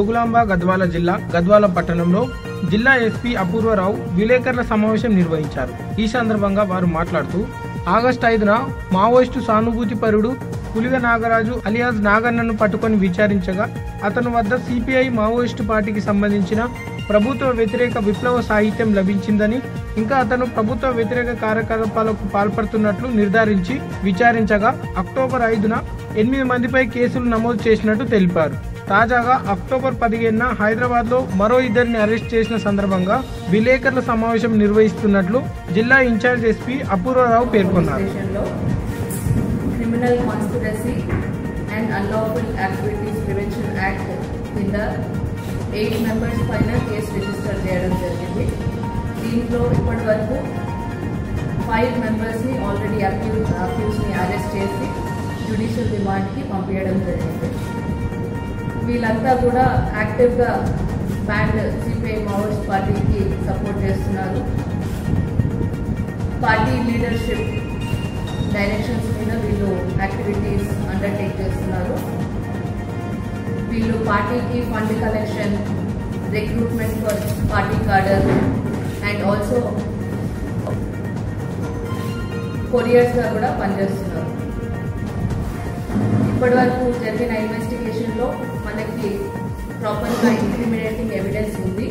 జోగులాంబ గద్వాల జిల్లా గద్వాల పట్టణంలో జిల్లా ఎస్పీ అపూర్వరావు విలేకరుల సమావేశం నిర్వహించారు ఈ సందర్భంగా వారు మాట్లాడుతూ ఆగస్టు ఐదున మావోయిస్టు సానుభూతి పరుడు పులిగ నాగరాజు అలియాజ్ నాగన్నను పట్టుకొని విచారించగా అతని వద్ద సిపిఐ మావోయిస్టు పార్టీకి సంబంధించిన ప్రభుత్వ వ్యతిరేక విప్లవ సాహిత్యం లభించిందని ఇంకా అతను ప్రభుత్వ వ్యతిరేక కార్యకలాపాలకు పాల్పడుతున్నట్లు నిర్ధారించి విచారించగా అక్టోబర్ ఐదున ఎనిమిది మందిపై కేసులు నమోదు చేసినట్టు తెలిపారు తాజాగా అక్టోబర్ పదిహేనున హైదరాబాద్ లో మరో ఇద్దరిని అరెస్ట్ చేసిన సందర్భంగా విలేకరుల సమావేశం నిర్వహిస్తున్నట్లు జిల్లా ఇన్ఛార్జ్ ఎస్పీ అపూర్వరావు పేర్కొన్నారు స్టేషన్లో criminal conspiracy and unlawful activities prevention act కింద ఎయిట్ మెంబర్స్ పైన కేసు రిజిస్టర్ చేయడం జరిగింది దీంట్లో ఇప్పటి వరకు ఫైవ్ మెంబర్స్ని ఆల్రెడీ అక్యూజ్ అక్యూజ్ని అరెస్ట్ చేసి జ్యుడిషియల్ రిమాండ్కి పంపించడం జరిగింది వీళ్ళంతా కూడా యాక్టివ్గా బ్యాండ్ సిపిఐ మావోయిస్ట్ పార్టీకి సపోర్ట్ చేస్తున్నారు పార్టీ లీడర్షిప్ డైరెక్షన్స్ మీద వీళ్ళు యాక్టివిటీస్ అండర్టేక్ చేస్తున్నారు వీళ్ళు పార్టీకి fund collection recruitment for party కార్డర్ and also కొరియర్స్గా కూడా పనిచేస్తున్నారు ఇప్పటి వరకు జరిగిన ఇన్వెస్టిగేషన్లో మనకి ప్రాపర్గా ఇంక్రిమినేటింగ్ ఎవిడెన్స్ ఉంది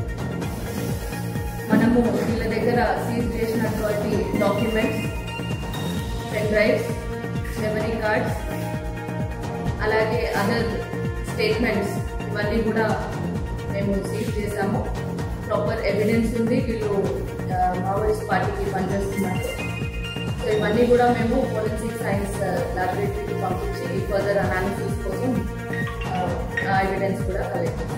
మనము వీళ్ళ దగ్గర సీజ్ చేసినటువంటి documents pen drives memory cards అలాగే అదర్ స్టేట్మెంట్స్ ఇవన్నీ కూడా మేము సీజ్ చేశాము ప్రాపర్ ఎవిడెన్స్ ఉంది వీళ్ళు మావోయిస్ట్ పార్టీకి పనిచేస్తున్నారు సో ఇవన్నీ కూడా మేము ఫోరెన్సిక్ సైన్స్ ల్యాబొరేటరీకి పంపించి ఫర్దర్ అనాలిసిస్ కోసం ఆ ఎవిడెన్స్ కూడా కలెక్ట్ చేస్తాం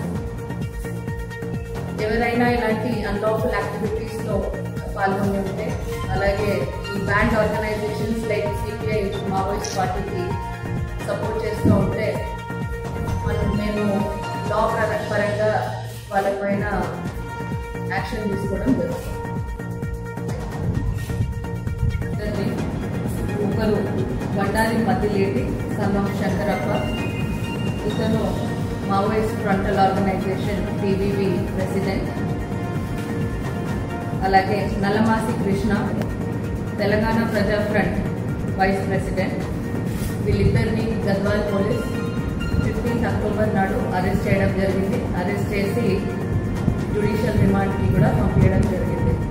ఎవరైనా ఇలాంటి అన్లాఫుల్ యాక్టివిటీస్ లో పాల్గొని ఉంటే అలాగే ఈ banned organisations like CPI Maoist పార్టీకి సపోర్ట్ చేస్తూ ఉంటే మనం మేము లా పరంగా వాళ్ళపైన యాక్షన్ తీసుకోవడం జరుగుతుంది ఇద్దరిని ఒకరు బండారి మద్దిలేటి సన్నం శంకరప్ప ఇతను Maoist frontal organisation TVV president అలాగే Nallamasi Krishna Telangana Praja front vice president వీళ్ళిద్దరిని గద్వాల్ పోలీస్ ఫిఫ్టీన్త్ అక్టోబర్ నాడు అరెస్ట్ చేయడం జరిగింది అరెస్ట్ చేసి జ్యుడిషియల్ రిమాండ్కి కూడా పంపించడం జరిగింది